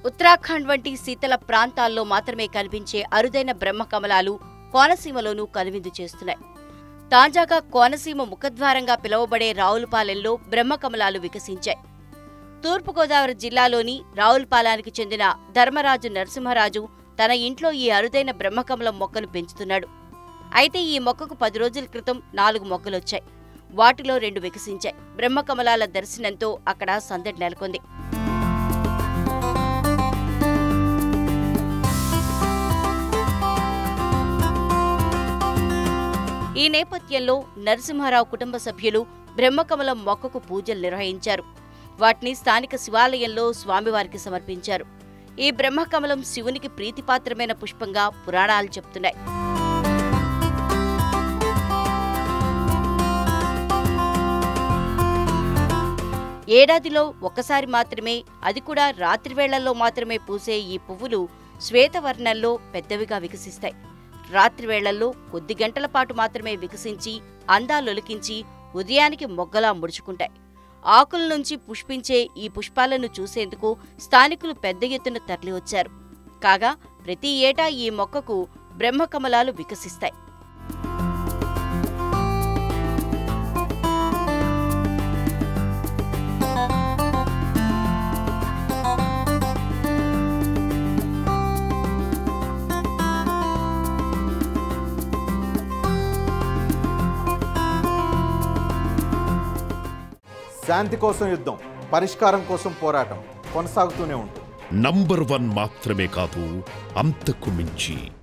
ఉత్తరాఖండ్ వంటి శీతల ప్రాంతాల్లో మాత్రమే కనిపించే అరుదైన బ్రహ్మకమలాలు కోనసీమలోనూ కనువిందు చేస్తున్నాయి తాజాగా కోనసీమ ముఖద్వారంగా పిలువబడే రావులపాలెంలో బ్రహ్మకమలాలు వికసించాయి తూర్పుగోదావరి జిల్లాలోని రావులపాలానికి చెందిన ధర్మరాజు నరసింహరాజు తన ఇంట్లో ఈ అరుదైన బ్రహ్మకమలం మొక్కను పెంచుతున్నాడు అయితే ఈ మొక్కకు పది రోజుల క్రితం నాలుగు మొక్కలొచ్చాయి వాటిలో రెండు వికసించాయి బ్రహ్మకమలాల దర్శనంతో అక్కడ సందడి నెలకొంది ఈ నేపథ్యంలో నరసింహారావు కుటుంబ సభ్యులు బ్రహ్మకమలం మొక్కకు పూజలు నిర్వహించారు వాటిని స్థానిక శివాలయంలో స్వామివారికి సమర్పించారు ఈ బ్రహ్మకమలం శివునికి ప్రీతిపాత్రమైన పుష్పంగా పురాణాలు చెప్తున్నాయి ఏడాదిలో ఒక్కసారి మాత్రమే అది కూడా రాత్రి వేళల్లో మాత్రమే పూసే ఈ పువ్వులు శ్వేతవర్ణంలో పెద్దవిగా వికసిస్తాయి రాత్రి వేళల్లో కొద్ది గంటల పాటు మాత్రమే వికసించి అందాలొలికించి ఉదయానికి మొగ్గలా ముడుచుకుంటాయి ఆకుల నుంచి పుష్పించే ఈ పుష్పాలను చూసేందుకు స్థానికులు పెద్ద ఎత్తున తరలివచ్చారు కాగా ప్రతి ఏటా ఈ మొక్కకు బ్రహ్మకమలాలు వికసిస్తాయి శాంతి కోసం యుద్ధం పరిష్కారం కోసం పోరాటం కొనసాగుతూనే ఉంటుంది నంబర్ వన్ మాత్రమే కాదు అంతకు మించి